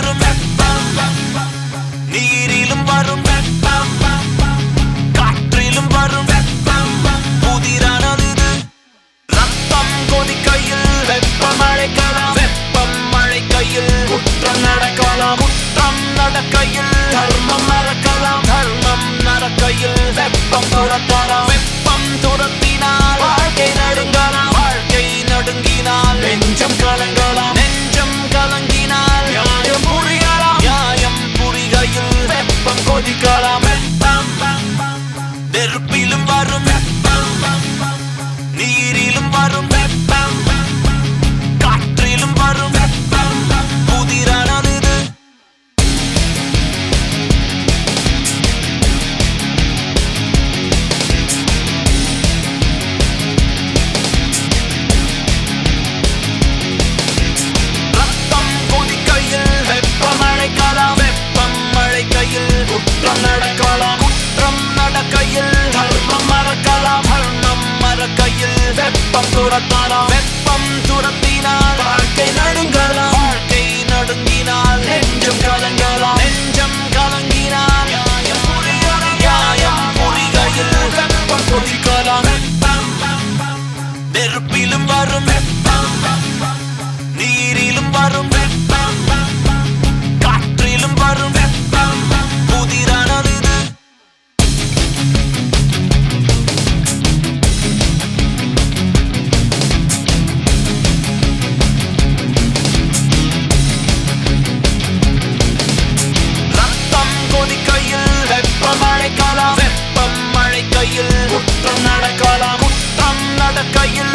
வரும் வெப்பம் நீரிலும் வரும் வெப்பம் காற்றிலும் வரும் வெப்பம் புதிரானது இது ரத்தம் கொதிக்கையில் வெப்பம் அழைக்கலாம் வெப்பம் அழைக்கையில் குற்றம் நடக்கலாம் குற்றம் நடக்கையில் தர்மம் மறக்கலாம் தர்மம் நடக்கையில் வெப்பம் துரத்தலாம் வெப்பம் துரத்தினால் வாழ்க்கை நடுங்கலாம் வாழ்க்கை நடுங்கினால் நெஞ்சம் கலங்கலாம் நெஞ்சம் கலங்கினால் நியாயம் புரியலாம் நியாயம் புரிகையில் வெப்பம் கொதிக்கலாம் வெப்பம் நெருப்பிலும் வரும் வெப்பம் நீரிலும் வரும் வெப்பம் காற்றிலும் வரும் வெப்பம் புதிரானது இது ரத்தம் கொதிக்கையில் வெப்பம் அழைக்கலாம் வெப்பம் அழைக்கையில் குற்றம் நடக்கலாம் குற்றம் நடக்கையில் தர்மம் மறக்கலாம் தர்மம் மறக்கையில் வெப்பம் துரத்தலாம் வெப்பம் துரத்தினால் வாழ்க்கை நடுங்கலாம் வாழ்க்கை நடுங்கினால் நெஞ்சம் கலங்கலாம் நெஞ்சம் கலங்கினால் நியாயம் புரியலாம் நியாயம் புரிகையில் வெப்பம் கொதிக்கலாம் வெப்பம் நெருப்பிலும் வரும் வெப்பம் நீரிலும் வரும் வெப்பம் காற்றிலும் வரும் வெப்பம் புதிரானது இது ரத்தம் கொதிக்கையில் வெப்பம் அழைக்கலாம் வெப்பம் அழைக்கையில் குற்றம் நடக்கலாம் குற்றம் நடக்கையில்